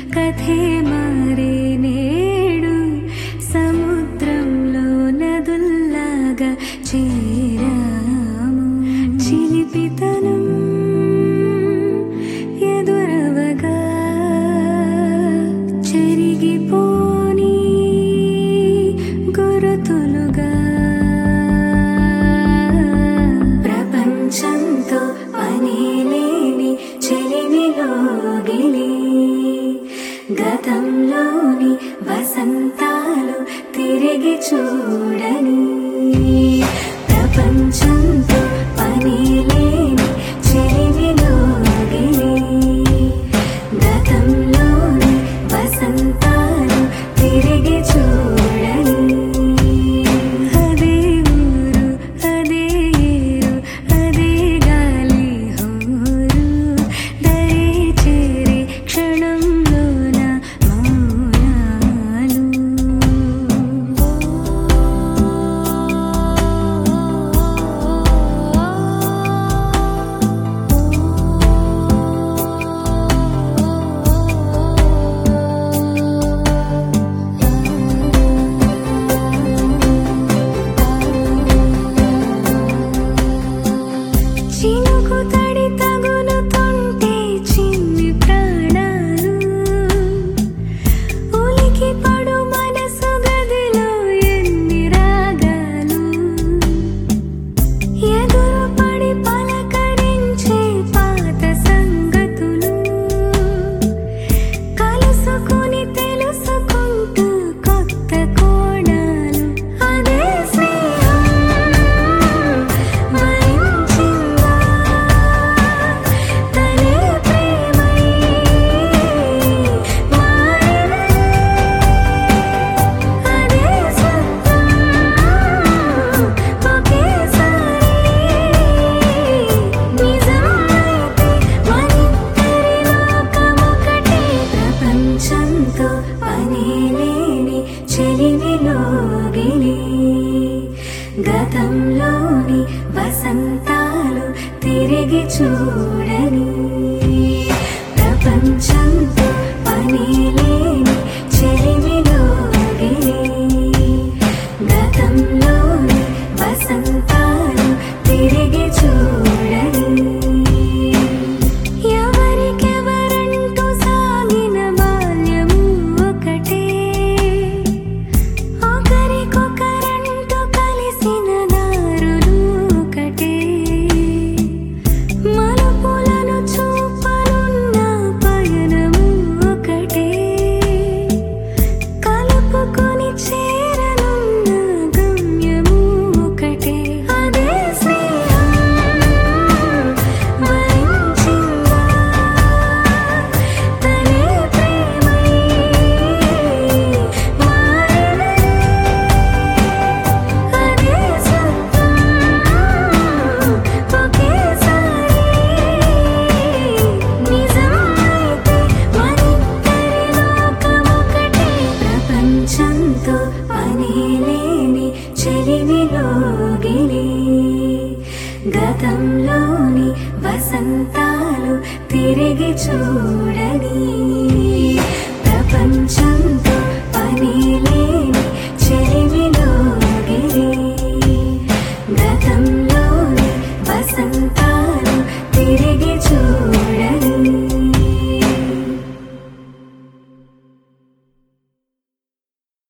కథే మారే నేడు సముద్రంలో నదుల్లాగా చేరాము చిలిపితనం ఎదురవగా చెరిగిపోని గురుతులుగా ప్రపంచంతో పని లేని చెలిమిలోగిలి గతంలోని వసంతాలు తిరిగి చూడని ప్రపంచంతో పని లేని చెలిమిలోగిలి గతంలోని వసంతాలు తిరిగి చూడని అదే ఊరు అదే ఏరు అదే గాలి హోరు దరి చేరి క్షణంలోన మౌనాలు చినుకు తడి తగులుతుంటే చిన్ని ప్రాణాలు ఉలికి పడు మనసు గదిలో ఎన్ని రాగాలు ఎదురు పడి పలకరించే పాత సంగతులు కలుసుకుని తెలుసుకుంటూ కొత్త కోణాలు అదే స్నేహం వరించిందా తనే ప్రేమై మారినదే అదే సత్యం ఒకేసారి నిజమైతే మనిద్దరి లోకమొకటే ప్రపంచంతో పని లేని చెలిమిలోగిలి గతంలోని వసంతాలు తిరిగి చూడని ప్రపంచంతో పని లేని చెలిమిలోగిలి గతంలోని వసంతాలు తిరిగి చూడని ఎవరికెవరంటూ సాగిన బాల్యము ఒకటే ఒకరికొకరంటూ కలిసిన దారులు ఒకటే మలుపులను చూపనున్న పయనము ఒకటే కలుపుకొని చేరనున్న గమ్యము ఒకటే అదే స్నేహం వరించిందా తనే ప్రేమై మారినదే అదే సత్యం ఒకేసారి నిజమైతే మనిద్దరి లోకమొకటే ప్రపంచంతో పని లేని చెలిమిలోగిలి గతంలోని వసంతాలు తిరిగి చూడని ప్రపంచంతో పని లేని చెలిమిలోగిలి గతంలోని వసంతాలు తిరిగి చూడని